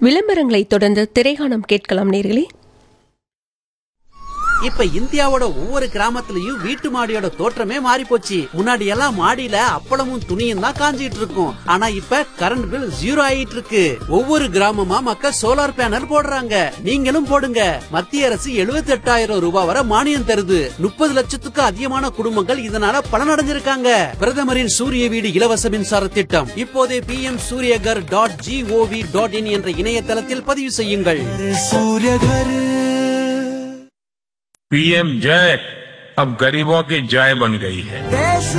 விளம்பரங்களை தொடர்ந்து திரைகாணம் கேட்கலாம் நேர்களே இப்ப இந்தியாவோட ஒவ்வொரு கிராமத்துலயும் வீட்டு மாடியோட தோற்றமே மாறி போச்சு முன்னாடி எல்லாம் மாடியில அப்பளமும் துணியும் தான் காஞ்சிட்டு இருக்கும் ஆனா இப்ப கரண்ட் பில் ஜீரோ ஆயிட்டு இருக்கு ஒவ்வொரு கிராமமா மக்கள் சோலார் பேனல் போடுறாங்க நீங்களும் போடுங்க மத்திய அரசு 78000 ரூபாய் வரை மானியம் தருது முப்பது லட்சத்துக்கு அதிகமான குடும்பங்கள் இதனால பலனடைஞ்சிருக்காங்க பிரதமரின் சூரிய வீடு இலவச மின்சார திட்டம் இப்போதே P M Suryaghar dot G O V dot in என்ற இணையதளத்தில் பதிவு செய்யுங்கள் पीएम जय अब गरीबों की जय बन गई है